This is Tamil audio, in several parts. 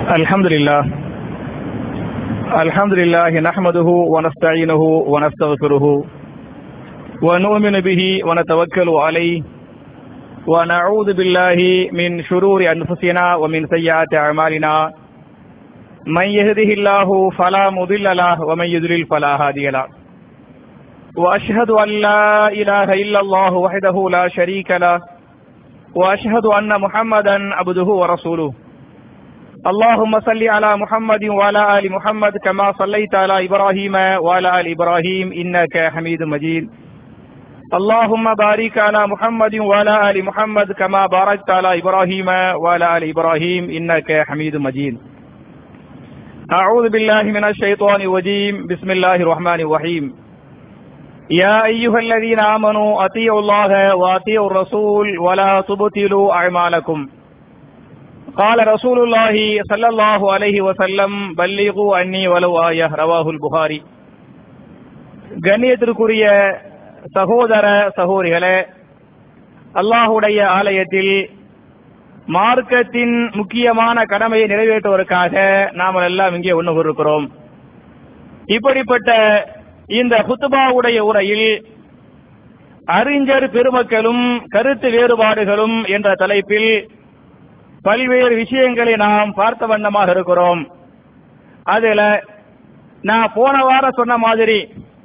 الحمد لله الحمد لله نحمده ونستعينه ونستغفره ونؤمن به ونتوكل عليه ونعوذ بالله من شرور أنفسنا ومن سيئات أعمالنا من يهده الله فلا مضل له ومن يضلل فلا هادي له وأشهد أن لا إله إلا الله وحده لا شريك له وأشهد أن محمدا عبده ورسوله اللهم صل على محمد وعلى آل محمد كما صليت على إبراهيم وعلى آل إبراهيم إنك حميد مجيد اللهم بارك على محمد وعلى آل محمد كما باركت على إبراهيم وعلى آل إبراهيم إنك حميد مجيد أعوذ بالله من الشيطان الرجيم بسم الله الرحمن الرحيم يا أيها الذين آمنوا أطيعوا الله وأطيعوا الرسول ولا تبطلوا أعمالكم قال رسول الله صلى الله عليه وسلم بلغوا عني ولو آية رواه البخاري கண்ணியத்திற்குரிய சகோதர சகோதரிகளே அல்லாஹுடைய ஆலயத்தில் மார்க்கத்தின் முக்கியமான கடமையை நிறைவேற்றுவதற்காக நாம் எல்லாம் இங்கே ஒன்று இருக்கிறோம் இப்படிப்பட்ட இந்த குத்துபாவுடைய உரையில் அறிஞர் பெருமக்களும் கருத்து வேறுபாடுகளும் என்ற தலைப்பில் பல்வேறு விஷயங்களை நாம் பார்த்த வண்ணமாக இருக்கிறோம் அதுல நான் போன வாரம் சொன்ன மாதிரி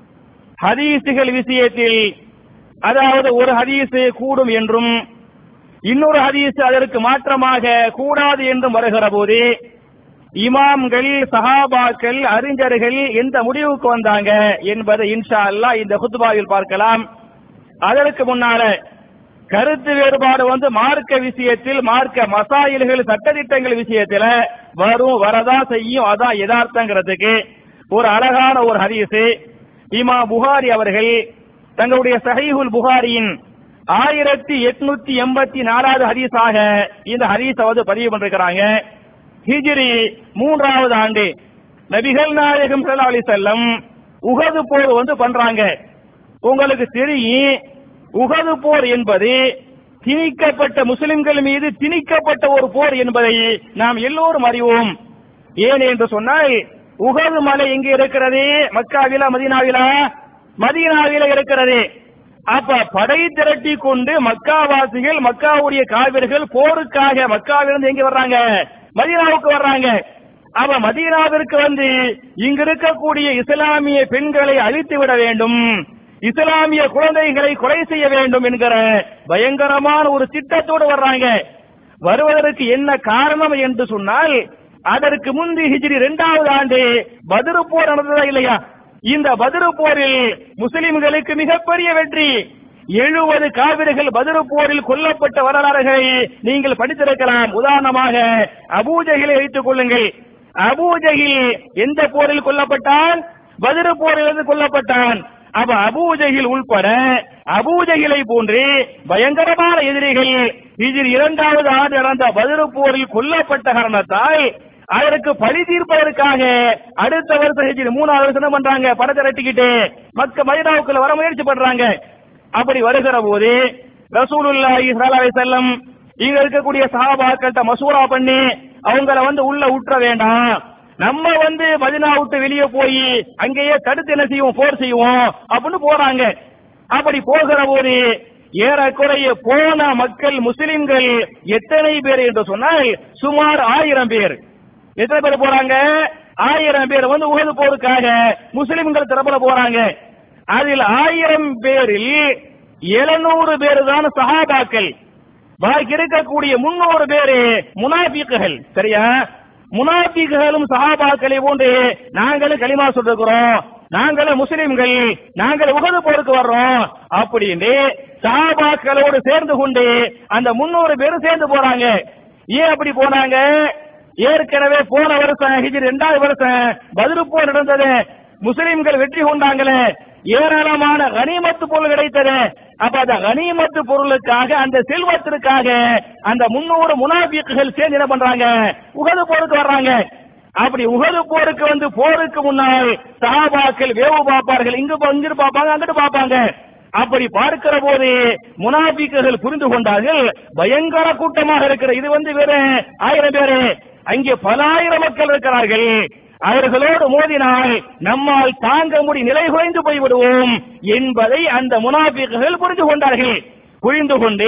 ஹதீசுகள் விஷயத்தில் அதாவது ஒரு ஹதீசு கூடும் என்றும் இன்னொரு ஹதீஸ் அதற்கு மாற்றமாக கூடாது என்றும் வருகிற போது இமாம்கள் சஹாபாக்கள் அறிஞர்கள் எந்த முடிவுக்கு வந்தாங்க என்பதை இன்ஷா அல்லா இந்த குத்துபாவில் பார்க்கலாம் அதற்கு முன்னால கருத்து வேறுபாடு வந்து மார்க்க விஷயத்தில் மார்க்க மசாயில்கள் சட்டத்திட்டங்கள் விஷயத்துல வரும் வரதா செய்யும் அதான் யதார்த்தங்கிறதுக்கு ஒரு அழகான ஒரு ஹதீஸ் இமா புகாரி அவர்கள் தங்களுடைய சஹீஹுல் புகாரியின் ஆயிரத்தி எட்நூத்தி எண்பத்தி நாலாவது ஹதீஸாக இந்த ஹதீஸை வந்து பதிவு பண்ணிருக்கிறாங்க ஹிஜ்ரி மூன்றாவது ஆண்டு நபிகள் நாயகம் சல்லா அலி செல்லம் உகது போர் வந்து பண்றாங்க உங்களுக்கு தெரியும் உகது போர் என்பது திணிக்கப்பட்ட முஸ்லிம்கள் மீது திணிக்கப்பட்ட ஒரு போர் என்பதை நாம் எல்லோரும் அறிவோம் ஏன் என்று சொன்னால் உகது மலை எங்கே இருக்கிறது மக்காவிலா மதீனாவிலா மதீனாவில இருக்கிறது அப்ப படை திரட்டி கொண்டு மக்காவாசிகள் மக்காவுடைய காவிர்கள் போருக்காக மக்காவிலிருந்து எங்க வர்றாங்க மதீனாவுக்கு வர்றாங்க அவ மதீனாவிற்கு வந்து இங்க இருக்கக்கூடிய இஸ்லாமிய பெண்களை அழித்து விட வேண்டும் இஸ்லாமிய குழந்தைகளை கொலை செய்ய வேண்டும் என்கிற பயங்கரமான ஒரு திட்டத்தோடு வர்றாங்க வருவதற்கு என்ன காரணம் என்று சொன்னால் அதற்கு முந்தி ஹிஜ்ரி இரண்டாவது ஆண்டு பதிரு போர் நடந்ததா இல்லையா இந்த பதிரு போரில் முஸ்லிம்களுக்கு மிகப்பெரிய வெற்றி எழுபது காவிரிகள் பதிரு போரில் கொல்லப்பட்ட வரலாறுகளை நீங்கள் படித்திருக்கலாம் உதாரணமாக அபூஜகிலை வைத்துக் கொள்ளுங்கள் அபூஜகில் எந்த போரில் கொல்லப்பட்டான் பதிரு போரிலிருந்து கொல்லப்பட்டான் அப்ப அபூஜகில் உள்பட அபூஜகிலை போன்று பயங்கரமான எதிரிகள் இதில் இரண்டாவது ஆண்டு நடந்த பதிரு போரில் கொல்லப்பட்ட காரணத்தால் அதற்கு பழி தீர்ப்பதற்காக அடுத்த வருஷம் ஹிஜ்ரி மூணாவது வருஷம் என்ன பண்றாங்க படத்தை திரட்டிக்கிட்டு மக்க மதினாவுக்குள்ள வர முயற்சி பண்றாங்க அப்படி வருகிற போது ரசூலுல்லாஹி ஸல்லல்லாஹு அலைஹி வஸல்லம் இங்க இருக்கக்கூடிய சஹாபாக்கள்ட்ட மசூரா பண்ணி அவங்கள வந்து உள்ள உற்ற வேண்டாம் நம்ம வந்து மதினா விட்டு வெளியே போய் அங்கேயே தடுத்து என்ன செய்வோம் போர் செய்வோம் அப்படின்னு போறாங்க அப்படி போகிற போது ஏறக்குறைய போன மக்கள் முஸ்லிம்கள் எத்தனை பேர் என்று சொன்னால் சுமார் ஆயிரம் பேர் எத்தனை பேர் போறாங்க ஆயிரம் பேர் வந்து உகது போருக்காக முஸ்லிம்கள் தரப்புல போறாங்க அதில் ஆயிரம் பேரில் எழுநூறு பேர் தான் சஹாபாக்கள் பாக்கி இருக்கக்கூடிய முன்னூறு பேரு முனாபிக்குகள் சரியா முனாபிக்குகளும் சஹாபாக்களை போன்று நாங்களும் களிமா சொல்லிருக்கிறோம் நாங்களும் முஸ்லிம்கள் நாங்கள் உகது போருக்கு வர்றோம் அப்படின்னு சஹாபாக்களோடு சேர்ந்து கொண்டு அந்த முன்னூறு பேரும் சேர்ந்து போறாங்க ஏன் அப்படி போனாங்க ஏற்கனவே போன வருஷம் ஹிஜ்ரி இரண்டாவது வருஷம் பதிரு போர் நடந்தது முஸ்லிம்கள் வெற்றி கொண்டாங்களே ஏராளமான கனிமத்து பொருள் கிடைத்தது அப்ப அந்த கனிமத்து பொருளுக்காக அந்த செல்வத்திற்காக அந்த முன்னூறு முனாபிக்குகள் சேர்ந்து என்ன பண்றாங்க உகது போருக்கு வர்றாங்க அப்படி உகது போருக்கு வந்து போருக்கு முன்னால் சஹாபாக்கள் வேவு பார்ப்பார்கள் இங்கு இங்கிட்டு பார்ப்பாங்க அங்கிட்டு பார்ப்பாங்க அப்படி பார்க்கிற போது முனாபிக்குகள் புரிந்து கொண்டார்கள் பயங்கர கூட்டமாக இருக்கிற இது வந்து வேற ஆயிரம் பேரு அங்கே பலாயிரம் மக்கள் இருக்கிறார்கள் அவர்களோடு மோதினால் நம்மால் தாங்க முடி நிலை குறைந்து போய்விடுவோம் என்பதை அந்த முனாபிக்குகள் புரிந்து கொண்டார்கள் புரிந்து கொண்டு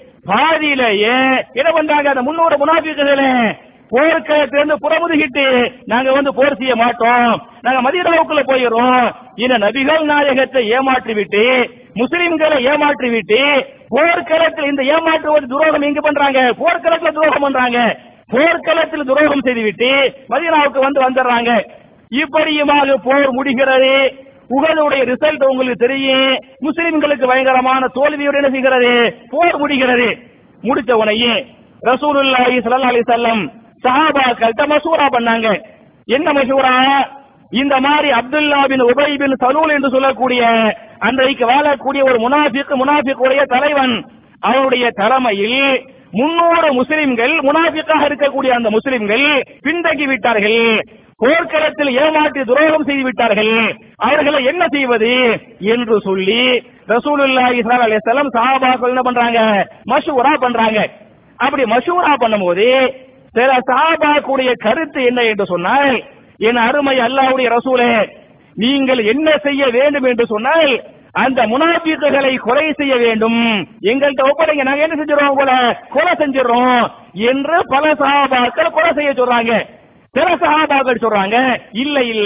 பாதியிலேயே என்ன பண்றாங்க அந்த முன்னூறு முனாபிக்குகளே போர்க்களத்திலிருந்து புறமுதுகிட்டு நாங்க வந்து போர் செய்ய மாட்டோம் நாங்க மதீனாவுக்குள்ள போயிடுறோம் இந்த நபிகள் நாயகத்தை ஏமாற்றி விட்டு முஸ்லிம்களை ஏமாற்றி விட்டு போர்க்களத்தில் இந்த ஏமாற்றுவது துரோகம் எங்க பண்றாங்க போர்க்களத்துல துரோகம் பண்றாங்க போர்க்களத்தில் துரோகம் செய்துவிட்டு மதீனாவுக்கு வந்து வந்துடுறாங்க இப்படியுமாக போர் முடிகிறது உகதுடைய ரிசல்ட் உங்களுக்கு தெரியும் முஸ்லிம்களுக்கு பயங்கரமான தோல்வியோடு என்ன செய்கிறது போர் முடிகிறது முடித்த உடனே ரசூலுல்லாஹி ஸல்லல்லாஹு அலைஹி வஸல்லம் சஹாபாக்கள்ட்ட மசூரா பண்ணாங்க என்ன மசூரா இந்த மாதிரி அப்துல்லா பின் உபை பின் சலூல் என்று சொல்லக்கூடிய அன்றைக்கு வாழக்கூடிய ஒரு முனாஃபிக் முனாஃபிக் உடைய தலைவன் அவருடைய தலைமையில் முன்னூறு முஸ்லிம்கள் முனாஃபிக்காக இருக்கக்கூடிய அந்த முஸ்லிம்கள் பின்தங்கி விட்டார்கள் போர்க்களத்தில் ஏமாற்றி துரோகம் செய்து விட்டார்கள் அவர்களை என்ன செய்வது என்று சொல்லி ரசூலுல்லாஹி ஸல்லல்லாஹு அலைஹி வஸல்லம் சஹாபாக்கள் என்ன பண்றாங்க மஷூரா பண்றாங்க அப்படி மஷூரா பண்ணும்போது சில சஹாபாக்குடைய கருத்து என்ன என்று சொன்னால் என் அருமை அல்லாஹ்வுடைய ரசூலே நீங்கள் என்ன செய்ய வேண்டும் என்று சொன்னால் அந்த முனாபிக்குகளை கொலை செய்ய வேண்டும் எங்கள்கிட்ட ஒப்படைங்க நாங்க என்ன செஞ்சிடறோம் போல கொலை செஞ்சிடறோம் என்று பல சஹாபாக்கள் கொலை செய்ய சொல்றாங்க சில சஹாபாக்கள் சொல்றாங்க இல்ல இல்ல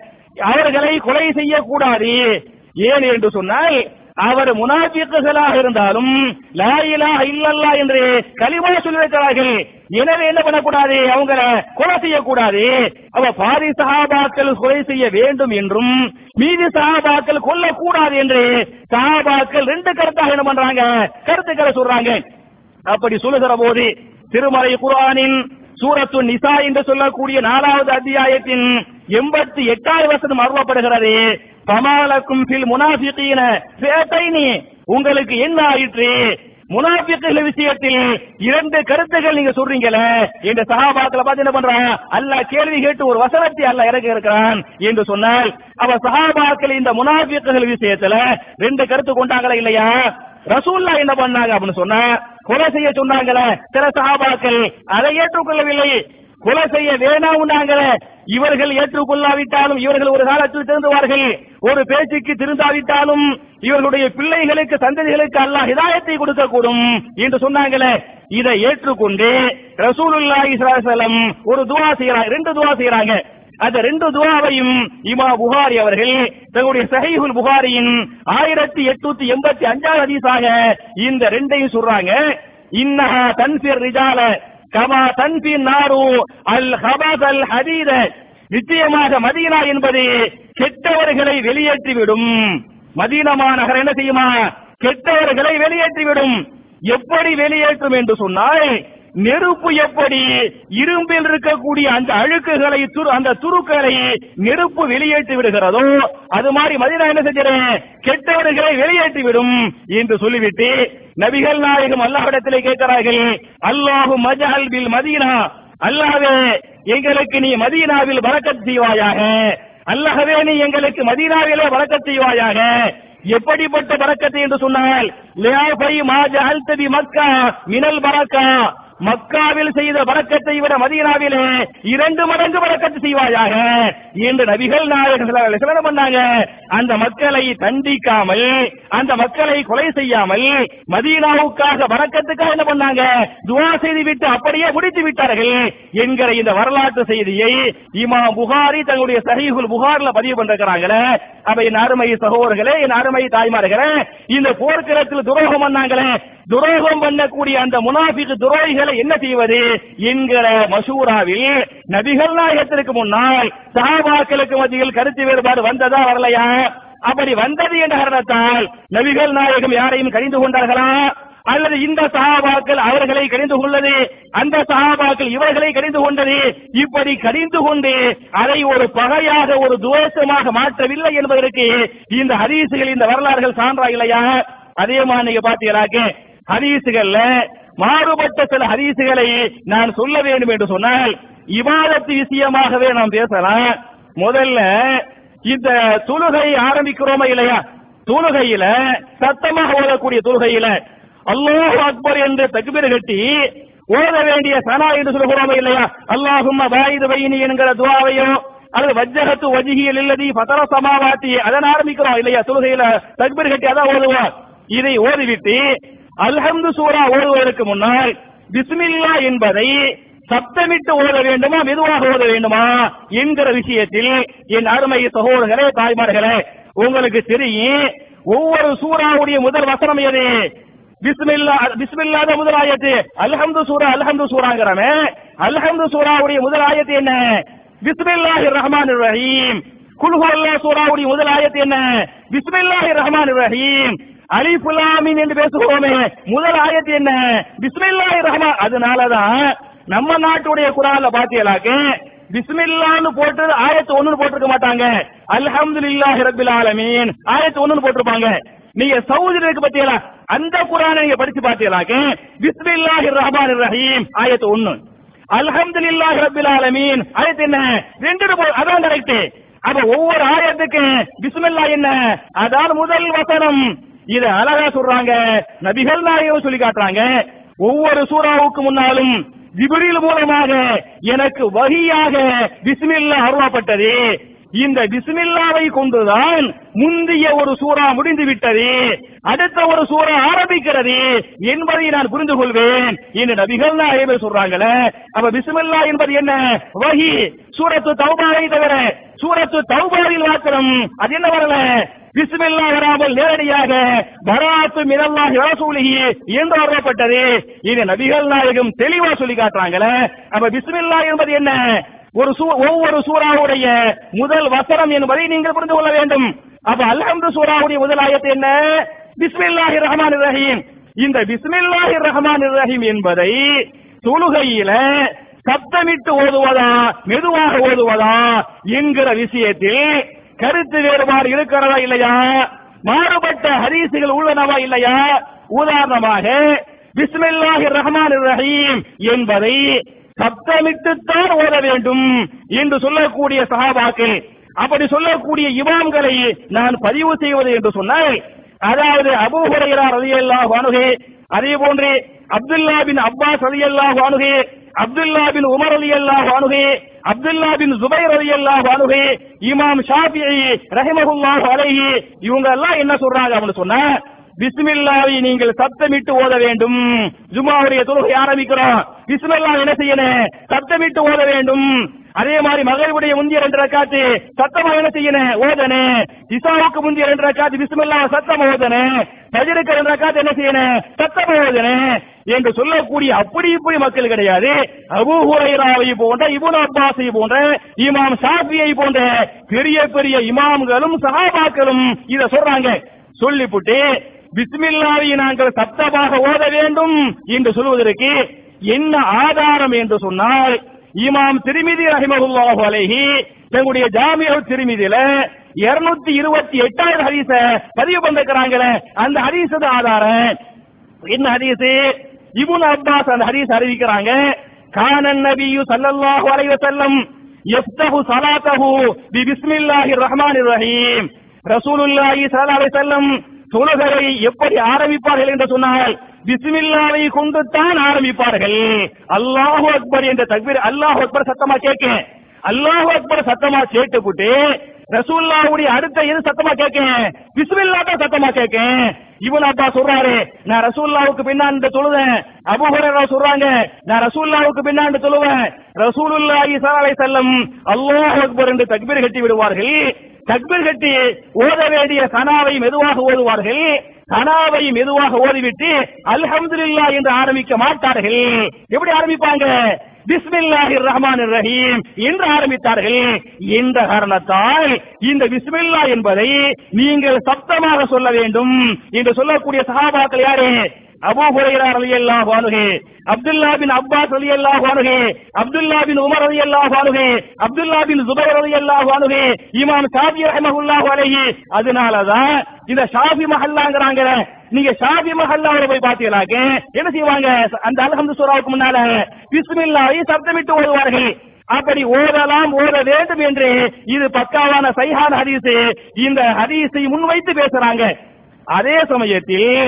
அவர்களை கொலை செய்யக்கூடாது ஏன் என்று சொன்னால் அவர் முனாபிக்குகளாக இருந்தாலும் லா இலாஹ இல்லல்லா என்று கலிமா சொல்லியிருக்கிறார்கள் எனவே என்ன பண்ணக்கூடாது அவங்கள கொலை செய்யக்கூடாது அவ பாதி சஹாபாக்கள் கொலை செய்ய வேண்டும் என்றும் மீதி சஹாபாக்கள் கொல்லக்கூடாது என்று சஹாபாக்கள் ரெண்டு கருத்தாக என்ன பண்றாங்க கருத்துக்களை சொல்றாங்க அப்படி சொல்லுகிற போது திருமலை குர்ஆனின் சூரத்து நிசா என்று சொல்லக்கூடிய நாலாவது அத்தியாயத்தின் எண்பத்தி எட்டாவது வசனம் அருளப்படுகிறது பமாலக்கும் பில் முனாஃபிகீன சேட்டைனி உங்களுக்கு என்ன ஆயிற்று முனாஃபிக்குகள் விஷயத்தில் இரண்டு கருத்துகள் நீங்க சொல்றீங்களே இந்த சஹாபாக்களை பார்த்து என்ன பண்றான் அல்லாஹ் கேள்வி கேட்டு ஒரு வசனத்தை அல்லாஹ் இறக்கி இருக்கிறான் என்று சொன்னால் அவ சஹாபாக்கள் இந்த முனாஃபிக்குகள் விஷயத்துல ரெண்டு கருத்து கொண்டாங்களா இல்லையா ரசூல்லா என்ன பண்ணாங்க அப்படின்னு சொன்னா கொலை செய்ய சொன்னாங்களே சில சஹாபாக்கள் அதை ஏற்றுக்கொள்ளவில்லை கொலை செய்ய வேணாம்னாங்களே இவர்கள் ஏற்றுக்கொள்ளாவிட்டாலும் இவர்கள் ஒரு காலத்தில் திருந்துவார்கள் ஒரு பேச்சுக்கு திருந்தாவிட்டாலும் இவர்களுடைய பிள்ளைகளுக்கு சந்ததிகளுக்கு அல்லாஹ் ஹிதாயத்தை கொடுக்கக்கூடும் என்று சொன்னாங்களே இதை ஏற்றுக்கொண்டு ரசூலுல்லாஹி ஸல்லல்லாஹு அலைஹி வஸல்லம் ஒரு துஆ செய்யறாங்க ரெண்டு துஆ செய்யறாங்க அந்த ரெண்டு துவாவையும் இமா புகாரி அவர்கள் தன்னுடைய சஹீஹுல் புகாரியின் ஆயிரத்தி எட்நூத்தி எண்பத்தி அஞ்சாவது ஹதீஸாக இந்த ரெண்டையும் சொல்றாங்க இன்னஹா தன்ஃபிர் ரிஜால கமா தன்ஃபி நாரு அல் ஹபஸ் அல் ஹதீத நிச்சயமாக மதீனா என்பது கெட்டவர்களை வெளியேற்றிவிடும் மதீனா மாநகர் என்ன செய்யுமா கெட்டவர்களை வெளியேற்றிவிடும் எப்படி வெளியேற்றும் என்று சொன்னால் நெருப்பு எப்படி இரும்பில் இருக்கக்கூடிய அந்த அழுக்குகளை துரு அந்த துருக்களை நெருப்பு வெளியேற்றி விடுகிறதோ அது மாதிரி மதினா என்ன செஞ்சிடேன் கெட்டவர்களை வெளியேற்றி விடும் என்று சொல்லிவிட்டு நபிகள் நாயகம் அல்லாஹிடத்திலே கேட்கிறார்கள் அல்லாஹு மஜஹல் பில் மதீனா அல்லாஹ்வே எங்களுக்கு நீ மதீனாவில் வரக்கத் செய்வாயாக அல்லாஹ்வே நீ எங்களுக்கு மதீனாவிலே வரக்கத் செய்வாயாக எப்படிப்பட்ட பறக்கத்து என்று சொன்னால் லியாஃபை மா ஜஅல்த பி மக்கா மினல் பரக்கா மக்காவில் செய்த பறக்கத்தை விட மதீனாவிலே இரண்டு மடங்கு பறக்கத்து செய்வாயாக என்று நபிகள் நாயகர்கள் என்ன பண்ணாங்க அந்த மக்களை தண்டிக்காமல் அந்த மக்களை கொலை செய்யாமல் மதீனாவுக்காக பறக்கத்துக்காக என்ன பண்ணாங்க துவா செய்து விட்டு அப்படியே முடித்து விட்டார்கள் என்கிற இந்த வரலாற்று செய்தியை இமா புகாரி தன்னுடைய சஹீஹுல் புகார்ல பதிவு பண்றாங்களே அப்ப என் அருமை சகோதரர்களே என் அருமை தாய்மார்களே இந்த போர்க்களத்தில் துரோகம் பண்ணாங்களே துரோகம் பண்ணக்கூடிய அந்த முனாஃபிக் துரோகிகளை என்ன செய்வது என்கிற மசூராவில் நபிகள் நாயகத்திற்கு முன்னால் சஹாபாக்களுக்கு மத்தியில் கருத்து வேறுபாடு வந்ததா வரலையா அப்படி வந்தது என்ற காரணத்தால் நபிகள் நாயகம் யாரையும் கடிந்து கொண்டார்களா அல்லது இந்த சஹாபாக்கள் அவர்களை கடிந்து கொள்ளது அந்த சஹாபாக்கள் இவர்களை கடிந்து கொண்டது இப்படி கடிந்து கொண்டு அதை ஒரு பகையாக ஒரு துவேஷமாக மாற்றவில்லை என்பதற்கு இந்த ஹதீசுகள் இந்த வரலாறுகள் சான்றா இல்லையா அதே மாதிரி நீங்க பாத்தீங்களாக்கு ஹதீசுகள்ல மாறுபட்ட சில ஹதீசுகளை நான் சொல்ல வேண்டும் என்று சொன்னால் இபாதத்து விஷயமாகவே நாம் பேசலாம் முதல்ல இந்த தொழுகை ஆரம்பிக்கிறோமா இல்லையா தொழுகையில சத்தமாக ஓதக்கூடிய தொழுகையில அல்லாஹ் அக்பர் என்று தக்பீர் கட்டி ஓத வேண்டிய சனா என்று சொல்கிறோமே இல்லையா அல்லாஹும்ம பாயிது வைனி என்கிற துவாவையோ அல்லது வஜ்ஜகத்து வஜிகியல் இல்லதி பதர சமாவாத்தி அதன் ஆரம்பிக்கிறோம் இல்லையா தொழுகையில தக்பீர் கட்டி அதான் ஓதுவோம் இதை ஓதிவிட்டு அல்ஹம்து சூரா ஓதுவதற்கு முன்னால் பிஸ்மில்லா என்பதை சப்தமிட்டு ஓத வேண்டுமா மெதுவாக ஓத வேண்டுமா என்கிற விஷயத்தில் என் அருமை சகோதரர்களே தாய்மார்களே உங்களுக்கு தெரியும் ஒவ்வொரு சூறாவுடைய முதல் வசனம் எது பிஸ்மில்லா பிஸ்மில்லா தான் முதல் ஆயத்து அல்ஹம்து சூரா அல்ஹம்து சூராங்கிறமே அல்ஹம்து சூராவுடைய முதல் ஆயத்து என்ன பிஸ்மில்லாஹிர் ரஹ்மானிர் ரஹீம் குல்ஹு அல்லாஹ் சூராவுடைய முதல் ஆயத்து என்ன பிஸ்மில்லாஹிர் ரஹ்மானிர் ரஹீம் அலிஃப் லாம் மீம் என்று பேசுகிறோமே முதல் ஆயத்து என்ன பிஸ்மில்லாஹிர் ரஹ்மான் அதனாலதான் நம்ம நாட்டுடைய குரான்ல பாத்தீங்களாக்க பிஸ்மில்லான்னு போட்டு ஆயத்து ஒண்ணுன்னு போட்டிருக்க மாட்டாங்க அல்ஹம்துலில்லாஹி ரப்பில் ஆலமீன் ஆயத்து ஒண்ணுன்னு போட்டிருப்பாங்க நீங்க சவுதில இருக்கு பாத்தீங்களா அந்த குரானை நீங்க படிச்சு பாத்தீங்களாக்க பிஸ்மில்லாஹிர் ரஹ்மானிர் ரஹீம் ஆயத்து ஒண்ணு அல்ஹம்துலில்லாஹி ரப்பில் ஆலமீன் ஆயத்து என்ன ரெண்டு போ- அதான் கரெக்ட் அப்ப ஒவ்வொரு ஆயத்துக்கு பிஸ்மில்லா என்ன அதான் முதல் வசனம் இத அழகா சொல்றாங்க நபிகள் நாயகம் சொல்லி காட்டுறாங்க ஒவ்வொரு சூறாவுக்கு முன்னாலும் ஜிப்ரீல் மூலமாக எனக்கு வகியாக பிஸ்மில்லா அருளப்பட்டது இந்த பிஸ்மில்லாவை கொண்டுதான் முந்தைய ஒரு சூறா முடிந்து விட்டது அடுத்த ஒரு சூறா ஆரம்பிக்கிறது என்பதை நான் புரிந்து கொள்வேன் என்று நபிகள் நாயகர் சொல்றாங்களே அப்ப பிஸ்மில்லா என்பது என்ன வகி சூரத்து தௌபாவை தவிர சூரத்து தௌபாவில் மாத்திரம் அது என்ன வரல பிஸ்மில்லா வராமல் நேரடியாக பராத்து மினல்லாஹி ரசூலிஹி என்று வரப்பட்டது இது நபிகள் நாயகம் தெளிவா சொல்லி காட்டுறாங்களே அப்ப பிஸ்மில்லா என்பது என்ன ஒரு சூ ஒவ்வொரு சூறாவுடைய முதல் வசனம் என்பதை நீங்கள் புரிந்து கொள்ள வேண்டும் அப்ப அல்ஹம்து சூறாவுடைய முதல் ஆயத்து என்ன பிஸ்மில்லாஹி ரஹ்மான் ரஹீம் இந்த பிஸ்மில்லாஹி ரஹ்மான் ரஹீம் என்பதை தொழுகையில சப்தமிட்டு ஓதுவதா மெதுவாக ஓதுவதா என்கிற விஷயத்தில் கருத்து வேறுபாடு இருக்கிறதா இல்லையா மாறுபட்ட ஹதீசுகள் உள்ளனவா இல்லையா உதாரணமாக பிஸ்மில்லாஹி ரஹ்மான் ரஹீம் என்பதை சப்தமிட்டுத்தான் ஓத வேண்டும் என்று சொல்லக்கூடிய சஹாபாக்கள் அப்படி சொல்லக்கூடிய இமாம்களை நான் பதிவு செய்வது என்று சொன்னால் அதாவது அபூ ஹுரைரா ரலியல்லாஹு அன்ஹு அதே போன்று அப்துல்லா பின் அப்பாஸ் ரலியல்லாஹு அன்ஹு அப்துல்லா பின் உமர் ரலியல்லாஹு அன்ஹு அப்துல்லா பின் ஜுபைர் ரலியல்லாஹு அன்ஹு இமாம் ஷாஃபிஈ ரஹிமஹுல்லாஹு அலைஹி இவங்க எல்லாம் என்ன சொல்றாங்க அப்படின்னு சொன்னா பிஸ்மில்லாவை நீங்கள் சப்தமிட்டு ஓத வேண்டும் ஜுமாவுடைய தொழுகை ஆரம்பிக்கிறோம் பிஸ்மில்லா என்ன செய்யணும் சப்தமிட்டு ஓத வேண்டும் அதே மாதிரி மகளிருடைய முந்திய ரெண்டு ரக்காத்து சத்தமா என்ன செய்யணும் ஓதனே இசாவுக்கு முந்திய ரெண்டு ரக்காத்து பிஸ்மில்லா சத்தம் ஓதனே பஜருக்கு ரெண்டு ரக்காத்து என்ன செய்யணும் சத்தம் ஓதனே என்று சொல்லக்கூடிய அப்படி இப்படி மக்கள் கிடையாது அபூ ஹுரைராவை போன்ற இபுன் அப்பாஸை போன்ற இமாம் ஷாஃபியை போன்ற பெரிய பெரிய இமாம்களும் சஹாபாக்களும் இத சொல்றாங்க சொல்லிப்புட்டு பிஸ்மில்லாவை நாங்கள் சப்தமாக ஓத வேண்டும் என்று சொல்வதற்கு என்ன ஆதாரம் என்று சொன்னால் இமாம் திருமிதி ரஹிமஹுல்லாஹு அலைஹி தங்களுடைய ஜாமியா திருமிதியில இருநூத்தி இருபத்தி எட்டாவது ஹதீஸ பதிவு பண்ணிருக்கிறாங்களே அந்த ஹதீஸ் தான் ஆதாரம் என்ன ஹதீஸ் இப்னு அப்பாஸ் அந்த ஹதீஸ் அறிவிக்கிறாங்க கானன் நபியு ஸல்லல்லாஹு அலைஹி வஸல்லம் யஃப்தஹு ஸலாத்தஹு பி பிஸ்மில்லாஹிர் ரஹ்மானிர் ரஹீம் ரசூலுல்லாஹி ஸல்லல்லாஹு அலைஹி வஸல்லம் தொழுகை எப்படி ஆரம்பிப்பார்கள் என்று சொன்னால் பிஸ்மில்லாவை கொண்டு தான் ஆரம்பிப்பார்கள் அல்லாஹு அக்பர் என்ற தக்பீர் அல்லாஹு அக்பர் சத்தமா கேட்க அல்லாஹு அக்பர் சத்தமா கேட்டுப்புட்டு ரசூல்லாவுடைய அடுத்த இது சத்தமா கேட்க பிஸ்மில்லா தான் சத்தமா கேட்க இவன் அப்பா சொல்றாரு நான் ரசூல்லாவுக்கு பின்னாண்டு தொழுவேன் அபுஹுரா சொல்றாங்க நான் ரசூல்லாவுக்கு பின்னாண்டு தொழுவேன் ரசூலுல்லாஹி ஸல்லல்லாஹு அலைஹி வஸல்லம் அல்லாஹு அக்பர் என்று தக்பீர் கட்டி விடுவார்கள் தக்பீர் கட்டி ஓத வேண்டிய சனாவை மெதுவாக ஓதுவார்கள் சனாவை மெதுவாக ஓதிவிட்டு அல்ஹம்துலில்லா என்று ஆரம்பிக்க மாட்டார்கள் எப்படி ஆரம்பிப்பாங்க பிஸ்மில்லாஹிர் ரஹ்மானிர் ரஹீம் என்று ஆரம்பித்தார்கள் இந்த காரணத்தால் இந்த பிஸ்மில்லா என்பதை நீங்கள் சப்தமாக சொல்ல வேண்டும் என்று சொல்லக்கூடிய சஹாபாக்கள் யாரு அபூ ஹுரைரா ரலியல்லாஹு அன்ஹு அப்துல்லா பின் அப்பாஸ் ரலியல்லாஹு அன்ஹு அப்துல்லா பின் உமர் ரலியல்லாஹு அன்ஹு அப்துல்லா பின் ஜுபைர் ரலியல்லாஹு அன்ஹு இமாம் ஷாஃபி ரஹ்மஹுல்லாஹு அலைஹி அதனாலதான் இந்த ஷாஃபி மஹல்லாங்கறாங்க நீங்க ஷாஃபி மஹல்லாவுல போய் பாத்தீங்களாக்க என்ன செய்வாங்க அந்த அல்ஹம்து சூராவுக்கு முன்னால பிஸ்மில்லாஹி சப்தமிட்டு ஓதுவார்கள் அப்படி ஓதலாம் ஓத வேண்டும் என்று இது பக்காவான சைஹான ஹதீஸ் இந்த ஹதீஸை முன்வைத்து பேசுறாங்க அதே சமயத்தில்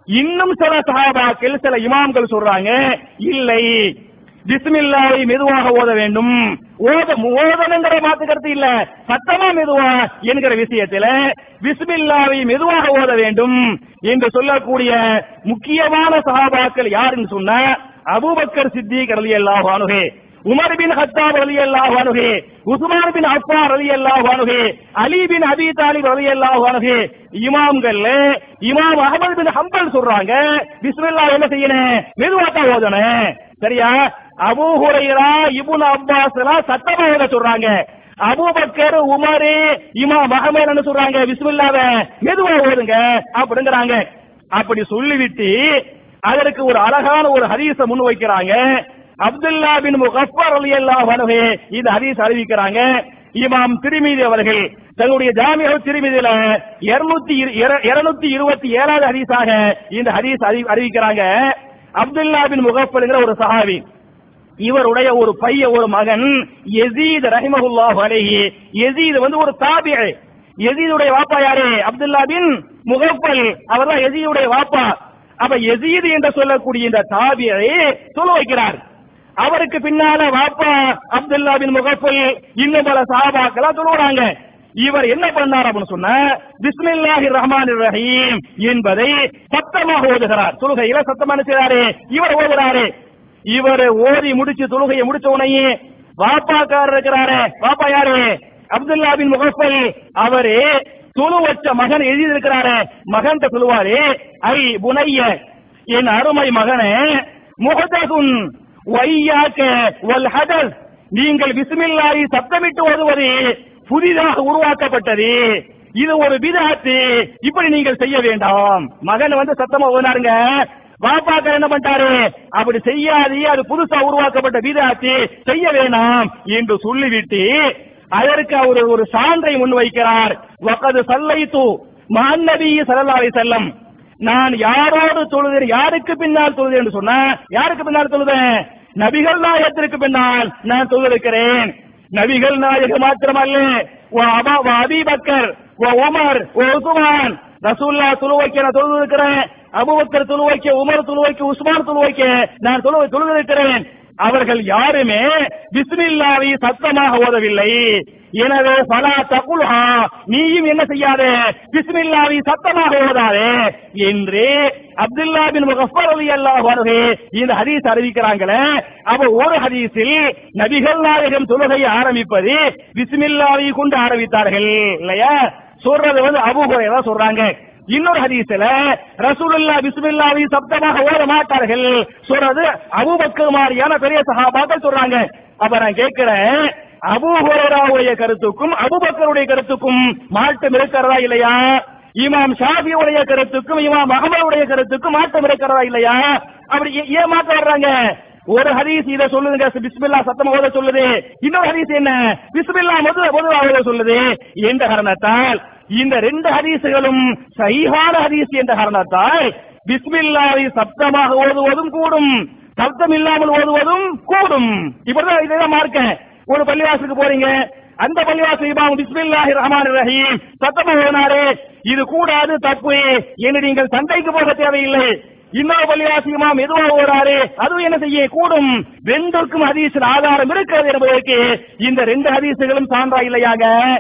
இன்னும் சில சஹாபாக்கள் சில இமாம்கள் சொல்றாங்க இல்லை பிஸ்மில்லாவை மெதுவாக ஓத வேண்டும் ஓத ஓதனுங்கிற மாத்துக்கிறது இல்ல சத்தமா மெதுவா என்கிற விஷயத்துல பிஸ்மில்லாவை மெதுவாக ஓத வேண்டும் என்று சொல்லக்கூடிய முக்கியமான சஹாபாக்கள் யாருன்னு சொன்னா அபூபக்கர் சித்திக் ரலியல்லாஹு அன்ஹு உமர் பின் ஹத்தாப் ரலியல்லாஹு அன்ஹு உஸ்மான் பின் அஃபான் ரலியல்லாஹு அன்ஹு அலி பின் அபி தாலிப் ரலியல்லாஹு அன்ஹு இமாம்கள் இமாம் அஹமது பின் ஹம்பல் சொல்றாங்க பிஸ்மில்லாஹ் என்ன செய்யணும் மெதுவா தான் ஓதணும் சரியா அபூ ஹுரைரா இப்னு அப்பாஸ் எல்லாம் சத்தமா ஓத சொல்றாங்க அபூபக்கர் உமர் இமாம் அஹமது என்ன சொல்றாங்க பிஸ்மில்லாஹ் மெதுவா ஓதுங்க அப்படிங்கறாங்க அப்படி சொல்லிவிட்டு அதற்கு ஒரு அழகான ஒரு ஹதீஸ முன் வைக்கிறாங்க அப்துல்லா பின் முகஃபர் ரலியல்லாஹு அன்ஹு இந்த ஹதீஸ் அறிவிக்கிறாங்க இமாம் திருமீதி அவர்கள் தன்னுடைய ஜாமிய திருமீதியில இருநூத்தி இருநூத்தி இருபத்தி ஏழாவது ஹதீஸாக இந்த ஹதீஸ் அறி- அறிவிக்கிறாங்க அப்துல்லா பின் முகஃபர்ங்கிற ஒரு சஹாபி இவருடைய ஒரு பைய ஒரு மகன் யசீத் ரஹிமஹுல்லாஹு அலைஹி யசீத் வந்து ஒரு தாபிஐ யசீதுடைய வாப்பா யாரு அப்துல்லா பின் முகஃபல் அவர்தான் யசீதுடைய வாப்பா அப்ப யசீத் என்று சொல்லக்கூடிய இந்த தாபியை சொல்ல வைக்கிறார் அவருக்கு பின்னால வாப்பா அப்துல்லா பின் முகஃபல் இன்னும் பல சஹாபாக்களா சொல்லுறாங்க இவர் என்ன பண்ணார் அப்படின்னு சொன்னா பிஸ்மில்லாஹிர் ரஹ்மானிர் ரஹீம் என்பதை சத்தமாக ஓதுகிறார் தொழுகையில சத்தமா என்ன செய்றாரு இவர் ஓதுறாரு இவர் ஓதி முடிச்சு தொழுகையை முடிச்ச உடனே வாப்பாக்காரர் இருக்கிறாரு வாப்பா யாரு அப்துல்லா பின் முகஃபல் அவரு தொழு வச்ச மகன் எழுதி இருக்கிறாரு மகன் சொல்லுவாரு ஐ புனைய என் அருமை மகனே முகதகுன் வையாக்க வல் ஹதஸ் நீங்கள் பிஸ்மில்லாஹி சத்தமிட்டு ஓதுவது புதிதாக உருவாக்கப்பட்டது இது ஒரு விதாத்து இப்படி நீங்கள் செய்ய வேண்டாம் மகன் வந்து சத்தமா ஓனாருங்க பாப்பாக்கள் என்ன பண்ணிட்டாரு அப்படி செய்யாதே அது புதுசா உருவாக்கப்பட்ட விதாத்து செய்ய வேண்டாம் என்று சொல்லிவிட்டு அதற்கு அவர் ஒரு சான்றை முன்வைக்கிறார் வகது சல்லைத்து மன்னபி ஸல்லல்லாஹு அலைஹி வஸல்லம் நான் யாரோடு தொழுகிறேன் யாருக்கு பின்னால் தொழுகிறேன் என்று சொன்னா யாருக்கு பின்னால் தொழுதேன் நபிகள் நாயகத்திற்கு பின்னால் நான் தொழுகிறேன் நபிகள் நாயகம் மாத்திரமல்ல ஓ அபா ஓ அபீபக்கர் ஓ உமர் ஓ உஸ்மான் ரசூல்லா தொழு வைக்க நான் தொழுது இருக்கிறேன் அபுபக்கர் தொழு வைக்க உமர் தொழு வைக்க உஸ்மான் தொழு வைக்க நான் தொழு தொழுது இருக்கிறேன் அவர்கள் யாருமே பிஸ்மில்லாவை சத்தமாக ஓதவில்லை எனவே பலா தகுல்ஹா நீயும் என்ன செய்யாதே பிஸ்மில்லாவை சத்தமாக ஓதாதே என்று அப்துல்லா பின் முகஃபர் ரலியல்லாஹு அன்ஹு இந்த ஹதீஸ் அறிவிக்கிறாங்களே அப்ப ஒரு ஹதீஸில் நபிகள் நாயகம் தொழுகையை ஆரம்பிப்பது பிஸ்மில்லாவை கொண்டு ஆரம்பித்தார்கள் இல்லையா சொல்றது வந்து அபூ ஹுரைரா சொல்றாங்க இன்னொரு ஹதீஸ்ல ரசூலுல்லா பிஸ்மில்லாவை சப்தமாக ஓத மாட்டார்கள் சொல்றது அபூபக்கர் மாதிரியான பெரிய சஹாபாக்கள் சொல்றாங்க அப்ப நான் கேட்கிறேன் அபூ ஹுரைராவுடைய கருத்துக்கும் அபூபக்கருடைய கருத்துக்கும் மாற்றம் இருக்கிறதா இல்லையா இமாம் ஷாஃபியுடைய கருத்துக்கும் இமாம் அகமதுடைய கருத்துக்கும் மாற்றம் இருக்கிறதா இல்லையா அப்படி ஏ- ஏன் மாற்றம் வர்றாங்க ஒரு ஹதீஸ் இத சொல்லுங்க பிஸ்மில்லா சத்தமா ஓத சொல்லுது இன்னொரு ஹதீஸ் என்ன பிஸ்மில்லா மது பொதுவா ஓத சொல்லுது என்ற காரணத்தால் இந்த ரெண்டு ஹதீசுகளும் சஹீஹான ஹதீஸ் என்ற காரணத்தால் பிஸ்மில்லாவை சப்தமாக ஓதுவதும் கூடும் சப்தம் இல்லாமல் ஓதுவதும் கூடும் இப்படிதான் இதான் மார்க்க ஒரு பள்ளிவாசலுக்கு போறீங்க அந்த பள்ளிவாசல் இமாம் பிஸ்மில்லாஹி ரஹ்மான் ரஹீம் சத்தமா ஓதினாரு இது கூடாது தப்பு என்று நீங்கள் சண்டைக்கு போக தேவையில்லை இன்னொரு பள்ளிவாசி இமாம் எதுவா ஓடாரு அதுவும் என்ன செய்ய கூடும் ரெண்டுக்கும் ஹதீஸில் ஆதாரம் இருக்கிறது என்பதற்கு இந்த ரெண்டு ஹதீசுகளும் சான்றா இல்லையாங்க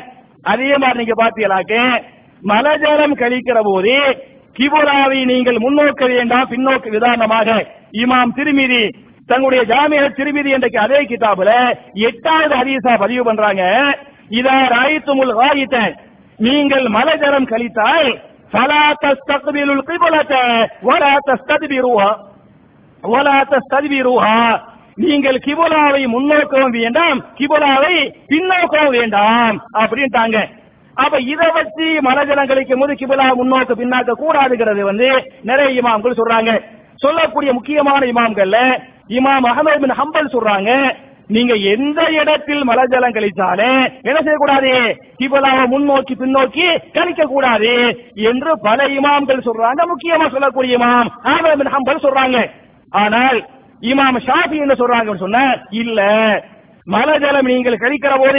அதே மாதிரி நீங்க பாத்தீங்களாக்க மலஜலம் கழிக்கிற போது கிபுராவை நீங்கள் முன்னோக்க வேண்டாம் பின்னோக்க விதானமாக இமாம் திருமிதி தங்களுடைய ஜாமிய திருமிதி என்ற அதே கிதாபுல எட்டாவது ஹதீஸா பதிவு பண்றாங்க இதா ராயித்துமுல் ராயித்த நீங்கள் மலஜலம் கழித்தால் ஃபலா தஸ்தக்பிலுல் கிபுலத வலா தஸ்தக்பிருஹா வலா தஸ்தக்பிருஹா நீங்கள் கிபுலாவை முன்னோக்கவும் வேண்டாம் கிபுலாவை பின்னோக்கவும் வேண்டாம் அப்படின்ட்டாங்க அப்ப இத வச்சு மலஜலம் கழிக்கும் போது கிபுலா முன்னோக்க பின்னாக்க கூடாதுங்கிறது வந்து நிறைய இமாம்கள் சொல்றாங்க சொல்லக்கூடிய முக்கியமான இமாம்கள்ல இமாம் அகமது பின் ஹம்பல் சொல்றாங்க நீங்க எந்த இடத்தில் மலஜலம் கழித்தாலும் என்ன செய்யக்கூடாது கிபலாவை முன்னோக்கி பின்னோக்கி கழிக்க கூடாது என்று பல இமாம்கள் சொல்றாங்க முக்கியமா சொல்லக்கூடிய இமாம் அகமது பின் ஹம்பல் சொல்றாங்க ஆனால் இமாம் ஷாஃபி என்ன சொல்றாங்கன்னு சொன்ன இல்ல மலஜலம் நீங்கள் கழிக்கிற போது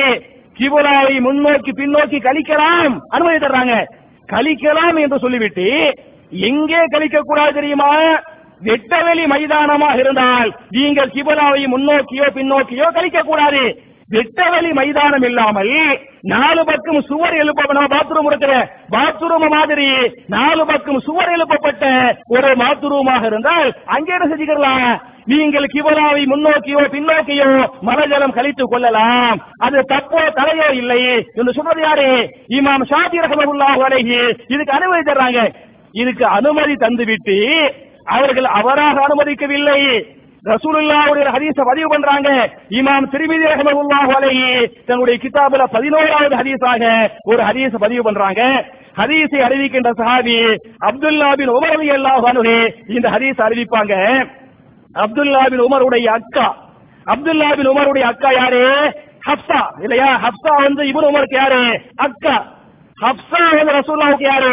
கிபுலாவை முன்னோக்கி பின்னோக்கி கழிக்கலாம் அனுமதி தர்றாங்க கழிக்கலாம் என்று சொல்லிவிட்டு எங்கே கழிக்க கூடாது தெரியுமா வெட்டவெளி மைதானமாக இருந்தால் நீங்கள் கிபலாவை முன்னோக்கியோ பின்னோக்கியோ கழிக்க கூடாது வெட்டவெளி மைதானம் இல்லாமல் நாலு பக்கம் சுவர் எழுப்ப நம்ம பாத்ரூம் இருக்கிற பாத்ரூம் மாதிரி நாலு பக்கம் சுவர் எழுப்பப்பட்ட ஒரு பாத்ரூமாக இருந்தால் அங்கே என்ன செஞ்சுக்கலாம் நீங்கள் கிபலாவை முன்னோக்கியோ பின்னோக்கியோ மலஜலம் கழித்துக் கொள்ளலாம் அது தப்போ தலையோ இல்லை என்று சொல்றது யாரு இமாம் ஷாபி ரஹமத்துல்லாஹு அலைஹி இதுக்கு அனுமதி தர்றாங்க இதுக்கு அனுமதி தந்துவிட்டு அவர்கள் அவராக அனுமதிக்கவில்லை ரசூலுல்லாவுடைய ஹதீஸ பதிவு பண்றாங்க இமாம் திருமிதி ரஹமத்துல்லாஹு அலைஹி தன்னுடைய கிதாபுல பதினோராவது ஹதீஸாக ஒரு ஹதீஸ பதிவு பண்றாங்க ஹதீஸை அறிவிக்கின்ற சஹாபி அப்துல்லா பின் உமர் ரலியல்லாஹு அன்ஹு இந்த ஹதீஸ் அறிவிப்பாங்க அப்துல்லா பின் உமருடைய அக்கா அப்துல்லா பின் உமருடைய அக்கா யாரு ஹப்சா இல்லையா ஹப்சா வந்து இப்னு உமருக்கு யாரு அக்கா ஹப்சா வந்து ரசூலுல்லாஹுக்கு யாரு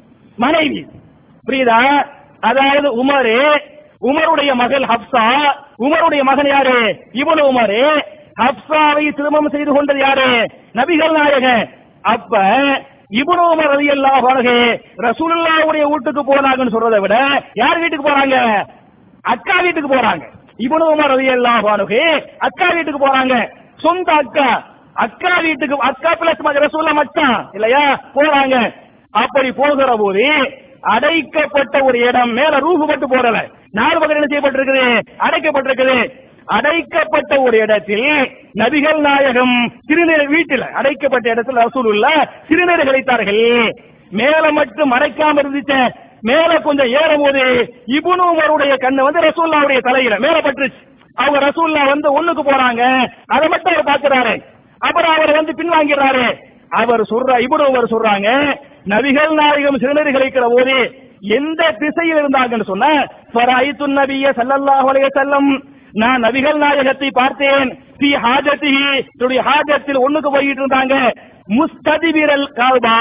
மனைவி புரியுதா அதாவது உமரு உமருடைய மகள் ஹப்சா உமருடைய மகன் யாரு இவனு உமரு ஹப்சாவை திருமணம் செய்து கொண்டது யாரு நபிகள் நாயகன் அப்ப இப்னு உமர் ரலியல்லாஹு அன்ஹு ரசூலுல்லாஹ்வுடைய வீட்டுக்கு போனாங்கன்னு சொல்றதை விட யார் வீட்டுக்கு போறாங்க அக்கா வீட்டுக்கு போறாங்க இப்னு உமர் ரலியல்லாஹு அன்ஹு அக்கா வீட்டுக்கு போறாங்க சொந்த அக்கா அக்கா வீட்டுக்கு அக்கா பிளஸ் ரசூல்லா மச்சான் இல்லையா போறாங்க அப்படி போகிற போது அடைக்கப்பட்ட ஒரு இடம் மேல ரூபு பட்டு போடல நாலு பக்கம் என்ன செய்யப்பட்டிருக்குது அடைக்கப்பட்டிருக்குது அடைக்கப்பட்ட ஒரு இடத்தில் நபிகள் நாயகம் சிறுநீர் வீட்டில் அடைக்கப்பட்ட இடத்தில் ரசூலுல்லா சிறுநீர் கழித்தார்கள் மேல மட்டும் மறைக்காம இருந்துச்ச மேல கொஞ்சம் ஏறும் போது இபுனு உமருடைய கண்ணு வந்து ரசூல்லாவுடைய தலையில மேல பட்டுருச்சு அவங்க ரசூல்லா வந்து ஒண்ணுக்கு போறாங்க அதை மட்டும் அவர் பாக்குறாரு அப்புறம் அவர் வந்து பின்வாங்கிறாரு அவர் சொல்ற இபுனு உமர் சொல்றாங்க நபிகள் நாயகம் சிறுநீர் கழிக்கிற போது எந்த திசையில் இருந்தாங்கன்னு சொன்ன ஃபராயித்து நபிய ஸல்லல்லாஹு அலைஹி வஸல்லம் நான் நபிகள் நாயகத்தை பார்த்தேன் பி ஹாஜத்திஹி தன்னுடைய ஹாஜத்தில் ஒண்ணுக்கு போயிட்டு இருந்தாங்க முஸ்ததிபிரல் காபா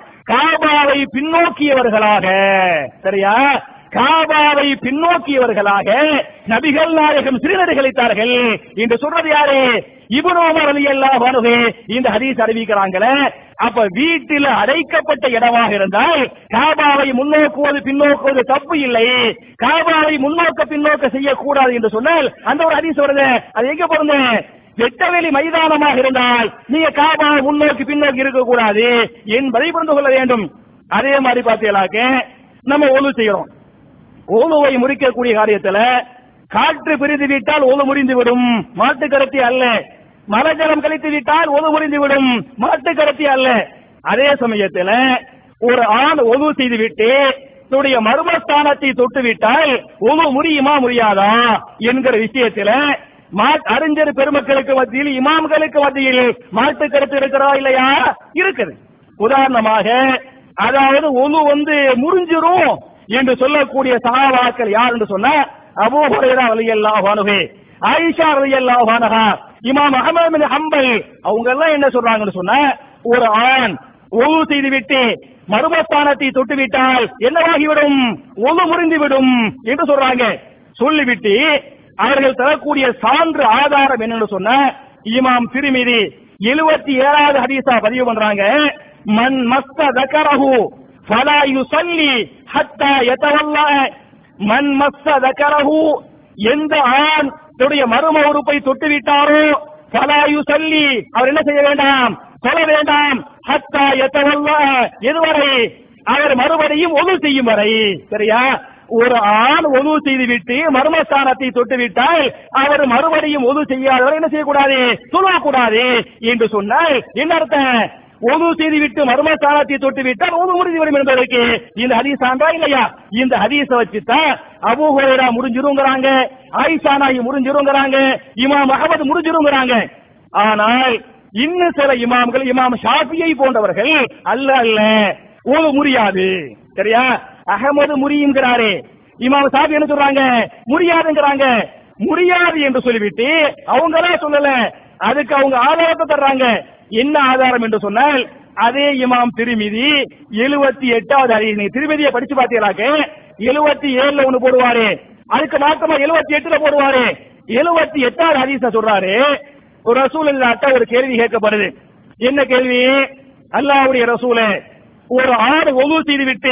காபாவை பின்னோக்கியவர்களாக சரியா காபாவை பின்னோக்கியவர்களாக நபிகள் நாயகம் சிறுநீர் கழித்தார்கள் என்று சொல்றது யாரு இப்னு உமர் ரலியல்லாஹு அன்ஹு இந்த ஹதீஸ் அறிவிக்கிறாங்களே அப்ப வீட்டில் அடைக்கப்பட்ட இடமாக இருந்தால் காபாவை முன்னோக்குவது பின்னோக்குவது தப்பு இல்லை காபாவை முன்னோக்க பின்னோக்க செய்யக்கூடாது என்று சொன்னால் அந்த ஒரு ஹதீஸ் வருது அது எங்க பொருங்க வெட்டவெளி மைதானமாக இருந்தால் நீங்க காபா முன்னோக்கி பின்னோக்கி இருக்கக்கூடாது என்பதை புரிந்து கொள்ள வேண்டும் அதே மாதிரி பார்த்தீங்களாக்க நம்ம ஒழு செய்யறோம் ஓலுவை முறிக்கக்கூடிய காரியத்துல காற்று பிரிந்து விட்டால் ஓலு முறிந்து விடும் மாட்டு கருத்தி அல்ல மலஜலம் கழித்து விட்டால் ஒது முறிந்து விடும் மாட்டு கருத்தி அல்ல அதே சமயத்துல ஒரு ஆண் ஒது செய்து விட்டு தன்னுடைய மர்மஸ்தானத்தை தொட்டு விட்டால் ஒது முறியுமா முறியாதா என்கிற விஷயத்துல மா- அறிஞர் பெருமக்களுக்கு மத்தியில் இமாம்களுக்கு மத்தியில் மாட்டு கருத்து இருக்கிறதா இல்லையா இருக்குது உதாரணமாக அதாவது ஒது வந்து முறிஞ்சிரும் என்று சொல்லக்கூடிய சகாபாக்கள் யார் என்று சொன்ன அபூ ஹுரைரா ரலியல்லாஹு அன்ஹு ஆயிஷா ரலியல்லாஹு அன்ஹா இமாம் அஹ்மத் பின் ஹம்பல் அவங்க எல்லாம் என்ன சொல்றாங்கன்னு சொன்னா ஒரு ஆண் ஒழு செய்து விட்டு மர்மஸ்தானத்தை தொட்டு விட்டால் என்னவாகிவிடும் ஒழு முறிந்து விடும் என்று சொல்றாங்க சொல்லிவிட்டு அவர்கள் தரக்கூடிய சான்று ஆதாரம் என்னன்னு சொன்ன இமாம் திருமிதி எழுபத்தி ஏழாவது ஹதீஸா பதிவு பண்றாங்க மன் மஸ்த தக்கரஹு ஃபலா யுஸல்லி ஹத்தா யதவல்லா மன் மஸ்ஸ தக்கரஹு எந்த ஆண் தன்னுடைய மர்ம உறுப்பை தொட்டு விட்டாரோ ஃபலா யுஸல்லி அவர் என்ன செய்ய வேண்டாம் சொல்ல வேண்டாம் ஹத்தா யதவல்லா எதுவரை அவர் மறுபடியும் ஒது செய்யும் வரை சரியா ஒரு ஆண் ஒது செய்து விட்டு மர்மஸ்தானத்தை தொட்டு விட்டால் அவர் மறுபடியும் ஒது செய்யாதவர் என்ன செய்யக்கூடாது சொல்லக்கூடாது என்று சொன்னால் என்ன அர்த்தம் ஒது செய்து விட்டு மர்மஸ்தானத்தை தொட்டு விட்டால் ஒது முடிந்துவிடும் என்பதற்கு இந்த ஹதீஸ் சான்றா இல்லையா இந்த ஹதீஸ வச்சுதான் அபூ ஹுரைரா முடிஞ்சிருங்கிறாங்க ஆயிஷா நாயி முடிஞ்சிருங்கிறாங்க இமாம் அகமது முடிஞ்சிருங்கிறாங்க ஆனால் இன்னும் சில இமாம்கள் இமாம் ஷாஃபியை போன்றவர்கள் அல்ல அல்ல ஓத முடியாது சரியா அகமது முறியுங்கிறாரே இமாம் ஷாஃபி என்ன சொல்றாங்க முடியாதுங்கிறாங்க முடியாது என்று சொல்லிவிட்டு அவங்களே சொல்லல அதுக்கு அவங்க ஆதாரத்தை தர்றாங்க என்ன ஆதாரம் என்று சொன்னால் அதே இமாம் திருமிதி எழுபத்தி எட்டாவது அறிவு நீங்க திருமதியை படிச்சு பார்த்தீங்களாக்க எழுபத்தி ஏழுல ஒண்ணு போடுவாரு அதுக்கு மாற்றமா எழுபத்தி எட்டுல போடுவாரு எழுபத்தி எட்டாவது ஹதீஸ சொல்றாரு ஒரு ரசூல் இல்லாட்ட ஒரு கேள்வி கேட்கப்படுது என்ன கேள்வி அல்லாஹ்வுடைய ரசூலே ஒரு ஆடு ஒது செய்து விட்டு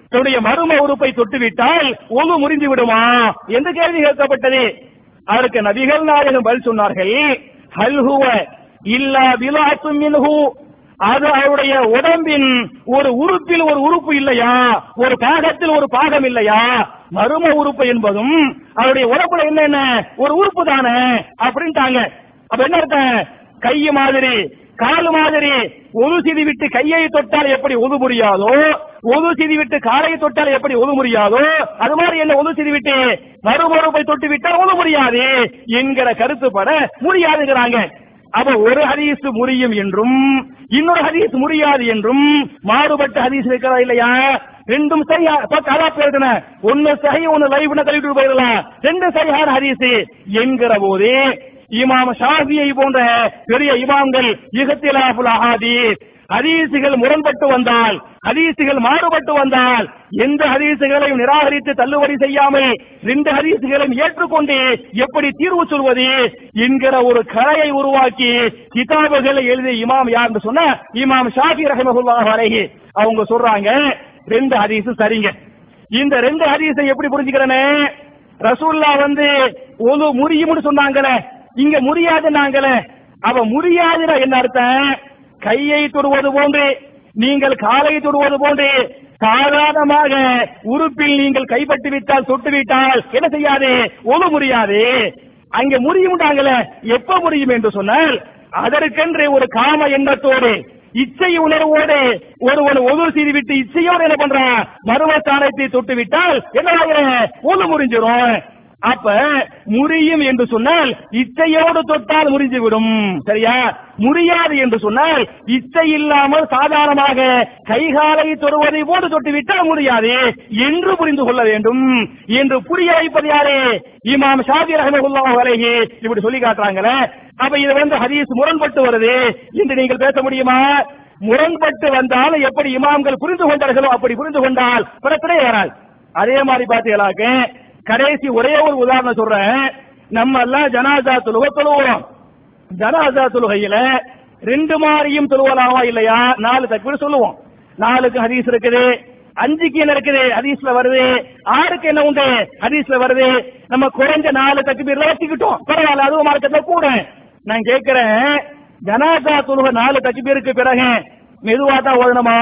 தன்னுடைய மரும உறுப்பை தொட்டுவிட்டால் ஒழு முறிந்து விடுமா என்று கேள்வி கேட்கப்பட்டது அதற்கு நபிகள் நாயகம் பதில் சொன்னார்கள் ஹல் ஹுவ இல்லா பிலாத்தும் மின்ஹு அது அவருடைய உடம்பின் ஒரு உறுப்பில் ஒரு உறுப்பு இல்லையா ஒரு பாகத்தில் ஒரு பாகம் இல்லையா மரும உறுப்பு என்பதும் அவருடைய உடம்புல என்ன என்ன ஒரு உறுப்பு தானே அப்படின்ட்டாங்க அப்ப என்ன அர்த்தம் கை மாதிரி கால் மாதிரி ஒது சிதி விட்டு கையை தொட்டால் எப்படி ஒது முடியாதோ ஒது சிதி விட்டு காலை தொட்டால் எப்படி ஒது முடியாதோ அது மாதிரி என்ன ஒது சிதி விட்டு மறுமறுப்பை தொட்டு விட்டால் ஒது முடியாது என்கிற கருத்துப்பட முடியாதுங்கிறாங்க அப்ப ஒரு ஹதீஸ் முறியும் என்றும் இன்னொரு ஹதீஸ் முடியாது என்றும் மாறுபட்ட ஹதீஸ் இருக்கிறதா இல்லையா ரெண்டும் சரியா இப்ப கலா பேருன ஒன்னு சஹி ஒன்னு லைவ்னு தள்ளிட்டு போயிடலாம் ரெண்டு சரியான ஹதீஸ் என்கிற போது இமாம் ஷாஃபியை போன்ற பெரிய இமாம்கள் இகத்திலாஃபுல் அஹாதீஸ் ஹதீசுகள் முரண்பட்டு வந்தால் ஹதீசுகள் மாறுபட்டு வந்தால் எந்த ஹதீசுகளையும் நிராகரித்து தள்ளுபடி செய்யாமல் ரெண்டு ஹதீசுகளையும் ஏற்றுக்கொண்டு எப்படி தீர்வு சொல்வது என்கிற ஒரு கலையை உருவாக்கி கிதாபுகளை எழுதிய இமாம் யாருன்னு சொன்னா இமாம் ஷாஃபி ரஹமஹுல்லாஹ் அலைஹி அவங்க சொல்றாங்க ரெண்டு ஹதீஸ் சரிங்க இந்த ரெண்டு ஹதீஸை எப்படி புரிஞ்சுக்கிறேன்னு ரசூல்லா வந்து ஒழு முறியும்னு சொன்னாங்களே இங்க முடியாதுன்னாங்களே அவ முடியாதுன்னா என்ன அர்த்தம் கையை தொடுவது போன்று நீங்கள் காலை தொடுவது போன்று சாதாரணமாக உறுப்பில் நீங்கள் கைப்பற்றி விட்டால் தொட்டு விட்டால் என்ன செய்யாது ஒழு முடியாது அங்க முடியும்டாங்களே எப்ப முடியும் என்று சொன்னால் அதற்கென்று ஒரு காம எண்ணத்தோடு இச்சை உணர்வோடு ஒருவன் ஒது செய்து விட்டு இச்சையோடு என்ன பண்றான் மருமஸ்தானத்தை தொட்டு விட்டால் என்ன ஆகிற ஒது முறிஞ்சிரும் அப்ப முறியும் என்று சொன்னால் இச்சையோடு தொட்டால் முறிஞ்சு விடும் சரியா முடியாது என்று சொன்னால் இச்சை இல்லாமல் சாதாரணமாக கைகாலை தொடுவதை போட்டு தொட்டு விட்டால் முடியாது என்று புரிந்து கொள்ள வேண்டும் என்று புரிய வைப்பது யாரு இமாம் ஷாதி ரஹமகுல்லாஹ் அலைஹி இப்படி சொல்லி காட்டுறாங்களே அப்ப இது வந்து ஹதீஸ் முரண்பட்டு வருது என்று நீங்கள் பேச முடியுமா முரண்பட்டு வந்தால் எப்படி இமாம்கள் புரிந்து கொண்டார்களோ அப்படி புரிந்து கொண்டால் பிரச்சனை வராது அதே மாதிரி பாத்தீங்களாக்க கடைசி ஒரே ஒரு உதாரணம் சொல்றேன் நம்ம எல்லாம் ஜனாதா தொழுகை தொழுவோம் ஜனாதா தொழுகையில ரெண்டு மாதிரியும் தொழுவலாமா இல்லையா நாலு தக்பீர் சொல்லுவோம் நாலுக்கு ஹதீஸ் இருக்குது அஞ்சுக்கு என்ன இருக்குது ஹதீஸ்ல வருது ஆறுக்கு என்ன உண்டு ஹதீஸ்ல வருது நம்ம குறைஞ்ச நாலு தக்பீர்ல வச்சுக்கிட்டோம் பரவாயில்ல அதுவும் மார்க்கத்துல கூட நான் கேட்கிறேன் ஜனாதா தொழுகை நாலு தக்பீருக்கு பிறகு மெதுவா தான் ஓதணுமா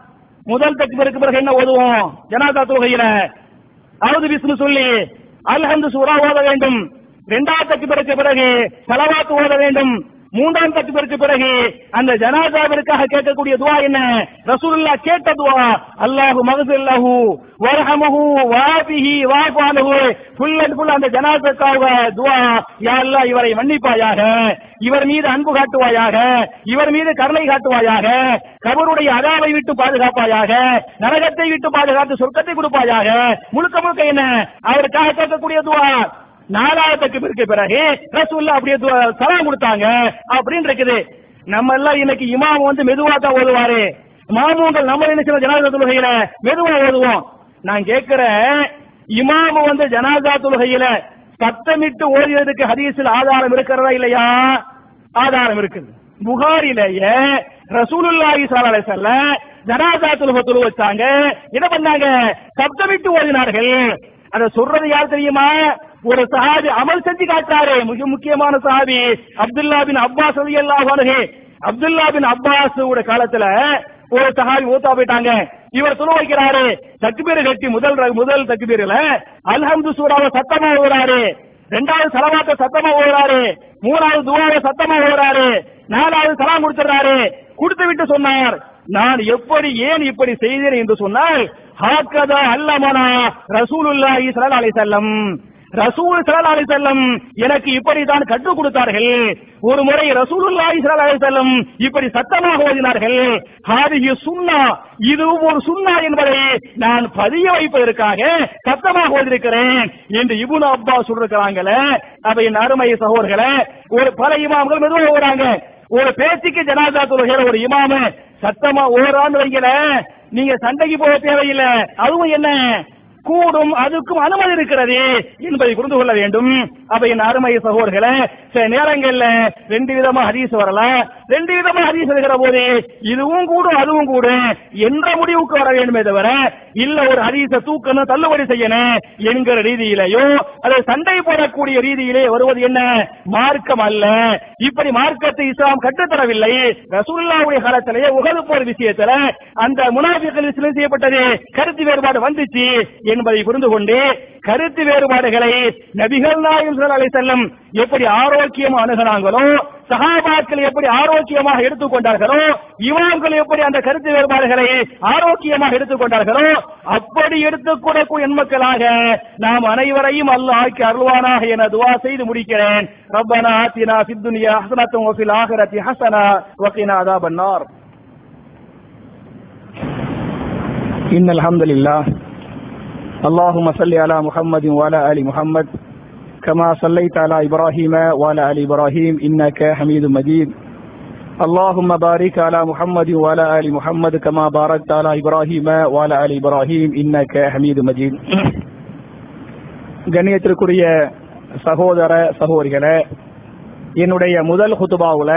முதல் தக்பீருக்கு பிறகு என்ன ஓதுவோம் ஜனாதா தொழுகையில அவது விஷ்ணு சொல்லி அல்ஹந்து சூரா ஓத வேண்டும் இரண்டாவது தக்பீருக்கு பிறகு சலவாத்து ஓத வேண்டும் மூன்றாம் தக்பீருக்கு பிறகு அந்த ஜனாதாவிற்காக கேட்கக்கூடிய துவா என்ன ரசூலுல்லாஹ் கேட்ட துவா அல்லாஹு மகசுல்லாஹு வர்ஹமஹு வாபிஹி வாஃபாலுஹு ஃபுல் அண்ட் ஃபுல் அந்த ஜனாதாக்காக துவா யா அல்லாஹ் இவரை மன்னிப்பாயாக இவர் மீது அன்பு காட்டுவாயாக இவர் மீது கருணை காட்டுவாயாக கபருடைய அதாவை விட்டு பாதுகாப்பாயாக நரகத்தை விட்டு பாதுகாத்து சொர்க்கத்தை கொடுப்பாயாக முழுக்க முழுக்க என்ன அவருக்காக கேட்கக்கூடிய துவா நாலாவது தக்பீருக்கு பிறகு ரசூல்லா அப்படியே துவா- சலாம் கொடுத்தாங்க அப்படின்னு இருக்குது நம்ம எல்லாம் இன்னைக்கு இமாம் வந்து மெதுவா தான் ஓதுவாரு மாமூங்கள் நம்ம என்ன செய்வோம் ஜனாதா தொழுகையில மெதுவா ஓதுவோம் நான் கேட்கிறேன் இமாம் வந்து ஜனாதா தொழுகையில சத்தமிட்டு ஓதியதுக்கு ஹதீஸில் ஆதாரம் இருக்கிறதா இல்லையா ஆதாரம் இருக்குது புகாரிலேயே ரசூலுல்லாஹி ஸல்லல்லாஹு அலைஹி வஸல்லம் ஜனாதா தொழுகை தொழு வச்சாங்க என்ன பண்ணாங்க சப்தமிட்டு ஓதினார்கள் அத சொல்றது யார் தெரியுமா ஒரு சஹாபி அமல் செஞ்சு காட்டாரு மிக முக்கியமான சஹாபி அப்துல்லா பின் அப்பாஸ் ரலியல்லாஹு அன்ஹு அப்துல்லா பின் அப்பாஸ் உடைய காலத்துல ஒரு சஹாபி மூத்தா போயிட்டாங்க இவர் துணை வைக்கிறாரு தக்பீர் கட்டி முதல் ர- முதல் தக்பீர்ல அல்ஹம்து சூராவை சத்தமா ஓடுறாரு ரெண்டாவது சலவாத்த சத்தமா ஓடுறாரு மூணாவது துவாவை சத்தமா ஓடுறாரு நாலாவது சலாம் கொடுத்துறாரு கொடுத்து விட்டு சொன்னார் நான் எப்படி ஏன் இப்படி செய்தேன் என்று சொன்னால் ஹாக்கதா அல்லமனா ரசூலுல்லாஹி ஸல்லல்லாஹு அலைஹி வஸல்லம் ரசூல் ஸல்லல்லாஹு அலைஹி வஸல்லம் எனக்கு இப்படி தான் கற்றுக் கொடுத்தார்கள் ஒரு முறை ரசூலுல்லாஹி ஸல்லல்லாஹு அலைஹி வஸல்லம் இப்படி சத்தமாக ஓதினார்கள் ஹாதிஹி சுன்னா இதுவும் ஒரு சுன்னா என்பதை நான் பதிய வைப்பதற்காக சத்தமாக ஓதிருக்கிறேன் என்று இப்னு அப்பாஸ் சொல்லிருக்கிறாங்களே அப்ப என் அருமை சகோதரர்களே ஒரு பல இமாம்கள் மெதுவாக ஓடுறாங்க ஒரு பேச்சுக்கு ஜனாதா தொழுகிற ஒரு இமாம சத்தமா ஓரான்னு வைக்கல நீங்க சண்டைக்கு போக தேவையில்லை அதுவும் என்ன கூடும் அதுக்கும் அனுமதி இருக்கிறது என்பதை புரிந்து கொள்ள வேண்டும் அப்ப என் அருமை சகோதரர்களே சில நேரங்கள்ல ரெண்டு விதமா ஹதீஸ் வரலாம் ரெண்டு விதமா ஹதீஸ் இருக்கிற போது இதுவும் கூடும் அதுவும் கூடும் என்ற முடிவுக்கு வர வேண்டுமே தவிர இல்ல ஒரு ஹதீஸ தூக்கணும் தள்ளுபடி செய்யணும் என்கிற ரீதியிலேயோ அதை சண்டை போடக்கூடிய ரீதியிலே வருவது என்ன மார்க்கம் அல்ல இப்படி மார்க்கத்தை இஸ்லாம் கற்றுத்தரவில்லை ரசூலுல்லாவுடைய காலத்திலேயே உகது போர் விஷயத்துல அந்த முனாபிக்கள் சிலை செய்யப்பட்டது கருத்து வேறுபாடு வந்துச்சு என்பதை புரிந்து கொண்டு கருத்து வேறுபாடுகளை நபிகள் நாயகம் ஸல்லல்லாஹு அலைஹி வஸல்லம் எப்படி ஆரோக்கியமா அணுகுனாங்களோ சஹாபாக்கள் எப்படி ஆரோக்கியமாக எடுத்துக்கொண்டார்களோ இமாம்கள் எப்படி அந்த கருத்து வேறுபாடுகளை ஆரோக்கியமாக எடுத்துக்கொண்டார்களோ அப்படி எடுத்துக்கொள்ளக்கூடிய எண்மக்களாக நாம் அனைவரையும் அல்லாஹ் ஆக்கி அருள்வானாக என துவா செய்து முடிக்கிறேன் ரப்பனா ஆத்தினா ஃபித் துன்யா ஹஸனத்தும் வஃபில் ஆখিরাতি ஹஸனா வகினா அதாபன் நார் إن الحمد لله اللهم صل على محمد وعلى آل محمد كما صليت على إبراهيم وعلى آل إبراهيم إنك حميد مجيد اللهم بارك على محمد وعلى آل محمد كما باركت على إبراهيم وعلى آل إبراهيم إنك حميد مجيد கண்ணியத்திற்குரிய சகோதர சகோதரிகளே என்னுடைய முதல் குத்துபாவுல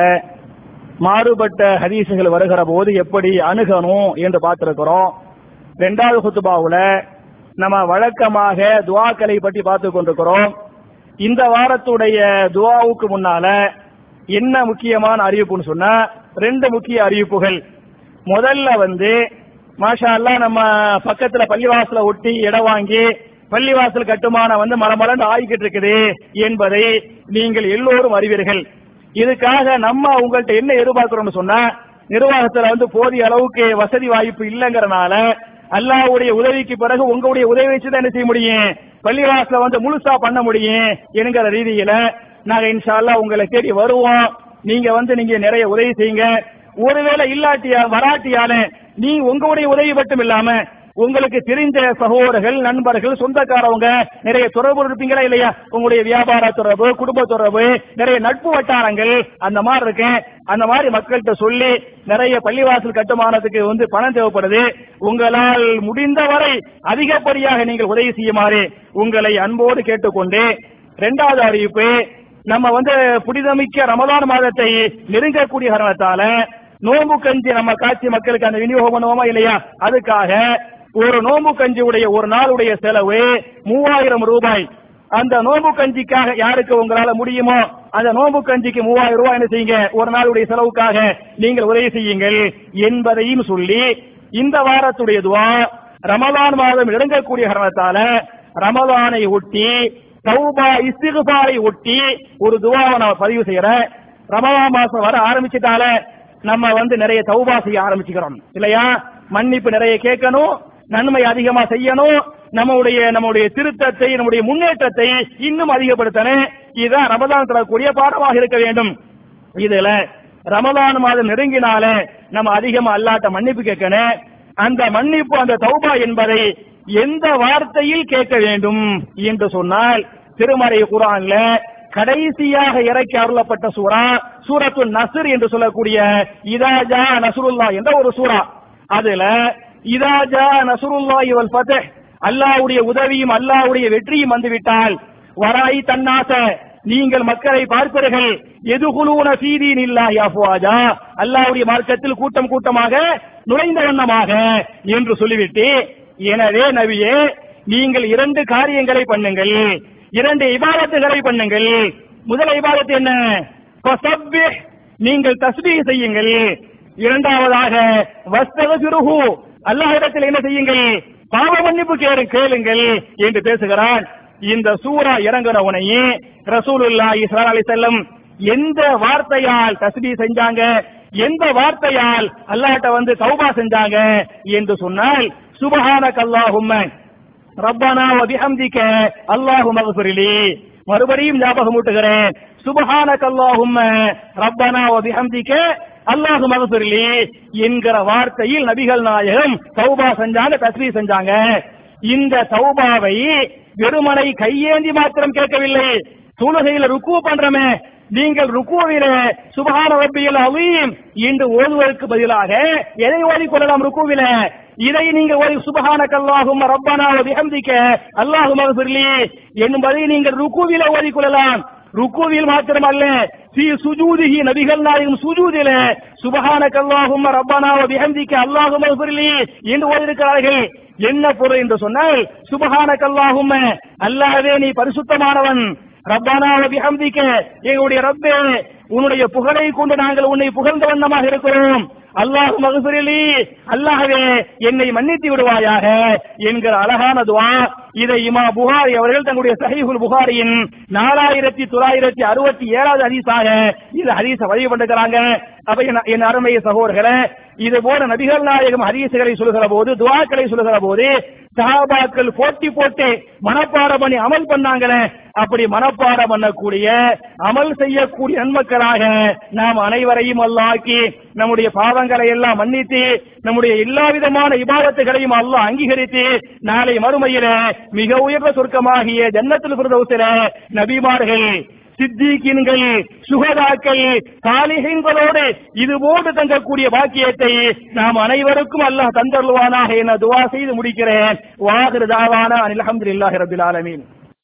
மாறுபட்ட ஹதீசுகள் வருகிற போது எப்படி அணுகணும் என்று பார்த்திருக்கிறோம் ரெண்டாவது குத்துபாவுல நம்ம வழக்கமாக துவாக்களை பற்றி பார்த்து கொண்டிருக்கிறோம் இந்த வாரத்துடைய துவாவுக்கு முன்னால என்ன முக்கியமான அறிவிப்புன்னு சொன்னா ரெண்டு முக்கிய அறிவிப்புகள் முதல்ல வந்து மாஷா அல்லாஹ் நம்ம பக்கத்துல பள்ளிவாசல ஒட்டி இடம் வாங்கி பள்ளிவாசல் கட்டுமானம் வந்து மலமலண்டு ஆகிக்கிட்டு இருக்குது என்பதை நீங்கள் எல்லோரும் அறிவீர்கள் இதுக்காக நம்ம உங்கள்ட்ட என்ன எதிர்பார்க்கிறோம்னு சொன்னா நிர்வாகத்துல வந்து போதிய அளவுக்கு வசதி வாய்ப்பு இல்லைங்கறனால அல்லாஹ்வுடைய உதவிக்கு பிறகு உங்களுடைய உதவி வச்சு தான் என்ன செய்ய முடியும் பள்ளிவாசல வந்து முழுசா பண்ண முடியும் என்கிற ரீதியில நாங்க இன்ஷா அல்லாஹ் உங்களை தேடி வருவோம் நீங்க வந்து நீங்க நிறைய உதவி செய்யுங்க ஒருவேளை இல்லாட்டியா வராட்டியால நீ உங்களுடைய உதவி மட்டும் இல்லாம உங்களுக்கு தெரிஞ்ச சகோதரர்கள் நண்பர்கள் சொந்தக்காரவங்க நிறைய தொடர்பு இருப்பீங்களா இல்லையா உங்களுடைய வியாபார தொடர்பு குடும்ப தொடர்பு நிறைய நட்பு வட்டாரங்கள் அந்த மாதிரி இருக்கு அந்த மாதிரி மக்கள்கிட்ட சொல்லி நிறைய பள்ளிவாசல் கட்டுமானத்துக்கு வந்து பணம் தேவைப்படுது உங்களால் முடிந்தவரை அதிகப்படியாக நீங்கள் உதவி செய்யுமாறு உங்களை அன்போடு கேட்டுக்கொண்டு இரண்டாவது அறிவிப்பு நம்ம வந்து புனிதமிக்க ரமலான் மாதத்தை நெருங்கக்கூடிய காரணத்தால நோம்பு கஞ்சி நம்ம காட்சி மக்களுக்கு அந்த விநியோகம் பண்ணுவோமா இல்லையா அதுக்காக ஒரு நோம்பு கஞ்சியுடைய ஒரு நாளுடைய செலவு மூவாயிரம் ரூபாய் அந்த நோம்பு கஞ்சிக்காக யாருக்கு உங்களால முடியுமோ அந்த நோம்பு கஞ்சிக்கு மூவாயிரம் ரூபாய் என்ன செய்யுங்க ஒரு நாளுடைய செலவுக்காக நீங்கள் உதவி செய்யுங்கள் என்பதையும் சொல்லி இந்த வாரத்துடைய துவா ரமலான் மாதம் இறங்கக்கூடிய காரணத்தால ரமலானை ஒட்டி தௌபா இஸ்திகுபாரை ஒட்டி ஒரு துவாவை நம்ம பதிவு செய்யறேன் ரமலான் மாசம் வர ஆரம்பிச்சிட்டால நம்ம வந்து நிறைய தௌபா செய்ய ஆரம்பிச்சுக்கிறோம் இல்லையா மன்னிப்பு நிறைய கேட்கணும் நன்மை அதிகமா செய்யணும் நம்முடைய நம்முடைய திருத்தத்தை நம்முடைய முன்னேற்றத்தை இன்னும் அதிகப்படுத்தணும் இதுதான் ரமதான் தரக்கூடிய பாடமாக இருக்க வேண்டும் இதுல ரமதான் மாதம் நெருங்கினாலே நம்ம அதிகமா அல்லாட்ட மன்னிப்பு கேட்கணும் அந்த மன்னிப்பு அந்த தௌபா என்பதை எந்த வார்த்தையில் கேட்க வேண்டும் என்று சொன்னால் திருமறை குரான்ல கடைசியாக இறக்கி அருளப்பட்ட சூரா சூரத்து நஸ்ர் என்று சொல்லக்கூடிய இதாஜா நசுருல்லா என்ற ஒரு சூரா அதுல இதாஜா நசுருல்லா இவல் ஃபத்ஹ் அல்லாஹ்வுடைய உதவியும் அல்லாஹ்வுடைய வெற்றியும் வந்துவிட்டால் வராய் தன்னாச நீங்கள் மக்களை பார்ப்பீர்கள் எதுகுலூன சீதீன் இல்லாஹி அஃப்வாஜா அல்லாஹ்வுடைய மார்க்கத்தில் கூட்டம் கூட்டமாக நுழைந்த வண்ணமாக என்று சொல்லிவிட்டு எனவே நபியே நீங்கள் இரண்டு காரியங்களை பண்ணுங்கள் இரண்டு இபாதத்துகளை பண்ணுங்கள் முதல் இபாதத்து என்ன ஃபஸப்பிஹ், நீங்கள் தஸ்பீஹ் செய்யுங்கள் இரண்டாவதாக வஸ்தகஃபிருஹு அல்லாஹ்விடத்தில் என்ன செய்யுங்கள் பாவ மன்னிப்பு கேளு கேளுங்கள் என்று பேசுகிறான் இந்த சூரா இறங்குற உனையே ரசூலுல்லாஹி ஸல்லல்லாஹு அலைஹி வஸல்லம் எந்த வார்த்தையால் தஸ்பீ செஞ்சாங்க எந்த வார்த்தையால் அல்லாஹ்ட்ட வந்து தௌபா செஞ்சாங்க என்று சொன்னால் சுபஹானக அல்லாஹும்ம ரப்பனா வ பிஹம்திக அல்லாஹும்ம இக்ஃபிர்லி மறுபடியும் ஞாபகம் ஊட்டுகிறேன் சுபஹானக அல்லாஹும்ம ரப்பனா வ பிஹம்திக அல்லாஹு மகசுரிலி என்கிற வார்த்தையில் நபிகள் நாயகம் தௌபா செஞ்சாங்க தஸ்மீ செஞ்சாங்க இந்த தௌபாவை வெறுமனை கையேந்தி மாத்திரம் கேட்கவில்லை தொழுகையில ருக்கு பண்றமே நீங்கள் ருக்குவில சுபஹான ரப்பியல் அலீம் என்று ஓதுவதற்கு பதிலாக எதை ஓதிக் கொள்ளலாம் ருக்குவில இதை நீங்க ஒரு சுபஹானக அல்லாஹும்ம ரப்பனா வ பிஹம்திக அல்லாஹும்ம ஃபிர்லி என்பதை நீங்கள் ருக்குவில ஓதிக்கொள்ளலாம் ருக்குவில் மாத்திரமல்ல ஃபீ சுஜூதிஹி நபிகள் நாயகம் சுஜூதில சுபஹானக அல்லாஹும்ம ரப்பனா வ பிஹம்திக அல்லாஹும்ம ஃபிர்லி என்று ஓதிருக்கிறார்கள் என்ன பொருள் என்று சொன்னால் சுபஹானக அல்லாஹும்ம அல்லாஹ்வே நீ பரிசுத்தமானவன் ரப்பானா வ பிஹம்திக எங்களுடைய ரப்பே உன்னுடைய புகழை கொண்டு நாங்கள் உன்னை புகழ்ந்த வண்ணமாக இருக்கிறோம் அல்லாஹ் மகசுரிலி அல்லாஹ்வே என்னை மன்னித்து விடுவாயாக என்கிற அழகான துவா இதை இமா புகாரி அவர்கள் தங்களுடைய சஹீஹுல் புகாரியின் நாலாயிரத்தி தொள்ளாயிரத்தி அறுபத்தி ஏழாவது ஹதீஸாக இந்த ஹதீஸ பதிவு பண்ணுகிறாங்க அப்ப என்- என் அருமைய சகோதரர்களே இது போல நபிகள் நாயகம் ஹதீசுகளை சொல்லுகிற போது துவாக்களை சொல்லுகிற போது சஹாபாக்கள் போட்டி போட்டு மனப்பாடம் பண்ணி அமல் பண்ணாங்களே அப்படி மனப்பாடம் பண்ணக்கூடிய அமல் செய்யக்கூடிய நன்மக்களாக நாம் அனைவரையும் அல்லாக்கி நம்முடைய பாவங்களை எல்லாம் மன்னித்து நம்முடைய எல்லா விதமான இபாதத்துகளையும் அல்லாஹ் அங்கீகரித்து நாளை மறுமையில மிக உயர்ந்த சொர்க்கமாகிய ஜன்னத்தில் பிரதோசில நபிமார்கள் சித்திகீன்கள் சுகதாக்கள் சாலிஹீன்களோடு இதுபோன்று தங்கக்கூடிய பாக்கியத்தை நாம் அனைவருக்கும் அல்லாஹ் தந்தருவானாக என துவா செய்து முடிக்கிறேன் வாகிரு தாவானா அனில் அஹமதுல்லாஹி ரபில் ஆலமீன்